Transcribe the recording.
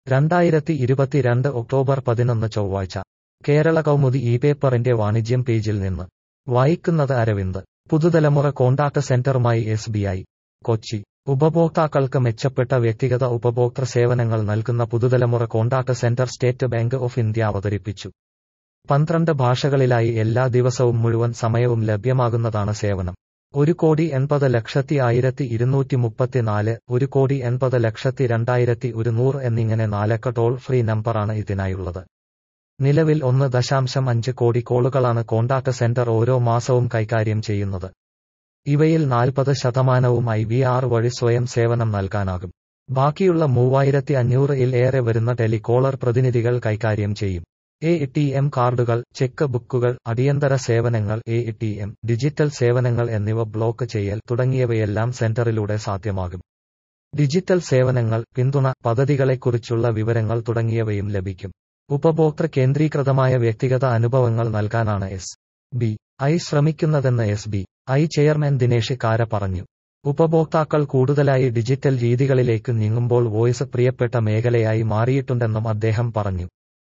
രണ്ടായിരത്തി ഇരുപത്തിരണ്ട് ഒക്ടോബർ പതിനൊന്ന് ചൊവ്വാഴ്ച കേരള കൗമുദി ഈ പേപ്പറിന്റെ വാണിജ്യം പേജിൽ നിന്ന് വായിക്കുന്നത് അരവിന്ദ് പുതുതലമുറ കോണ്ടാക്ട് സെന്ററുമായി എസ് ബി ഐ കൊച്ചി ഉപഭോക്താക്കൾക്ക് മെച്ചപ്പെട്ട വ്യക്തിഗത ഉപഭോക്തൃ സേവനങ്ങൾ നൽകുന്ന പുതുതലമുറ contact centre State Bank of India അവതരിപ്പിച്ചു പന്ത്രണ്ട് ഭാഷകളിലായി എല്ലാ ദിവസവും മുഴുവൻ സമയവും ലഭ്യമാകുന്നതാണ് സേവനം ഒരു കോടി എൺപത് ലക്ഷത്തി ആയിരത്തി ഇരുന്നൂറ്റി മുപ്പത്തിനാല് ഒരു കോടി എൺപത് ലക്ഷത്തി രണ്ടായിരത്തി ഒരുന്നൂറ് എന്നിങ്ങനെ നാലക്ക ടോൾ ഫ്രീ നമ്പറാണ് ഇതിനായുള്ളത് നിലവിൽ ഒന്ന് ദശാംശം അഞ്ച് കോടി കോളുകളാണ് കോണ്ടാക്ട് സെന്റർ ഓരോ മാസവും കൈകാര്യം ചെയ്യുന്നത് ഇവയിൽ നാൽപ്പത് ശതമാനവും ഐ വി ആർ വഴി സ്വയം സേവനം നൽകാനാകും ബാക്കിയുള്ള മൂവായിരത്തി അഞ്ഞൂറ് ഇൽ ഏറെ വരുന്ന ടെലികോളർ പ്രതിനിധികൾ കൈകാര്യം ചെയ്യും എ ടി എം കാർഡുകൾ ചെക്ക് ബുക്കുകൾ അടിയന്തര സേവനങ്ങൾ എ ടി എം ഡിജിറ്റൽ സേവനങ്ങൾ എന്നിവ ബ്ലോക്ക് ചെയ്യൽ തുടങ്ങിയവയെല്ലാം സെന്ററിലൂടെ സാധ്യമാകും ഡിജിറ്റൽ സേവനങ്ങൾ പിന്തുണ പദ്ധതികളെക്കുറിച്ചുള്ള വിവരങ്ങൾ തുടങ്ങിയവയും ലഭിക്കും ഉപഭോക്തൃ കേന്ദ്രീകൃതമായ വ്യക്തിഗത അനുഭവങ്ങൾ നൽകാനാണ് എസ് ബി ഐ ശ്രമിക്കുന്നതെന്ന് S B I chairman Dinesh Khara പറഞ്ഞു ഉപഭോക്താക്കൾ കൂടുതലായി ഡിജിറ്റൽ രീതികളിലേക്ക് നീങ്ങുമ്പോൾ വോയിസ് പ്രിയപ്പെട്ട മേഖലയായി മാറിയിട്ടുണ്ടെന്നും അദ്ദേഹം പറഞ്ഞു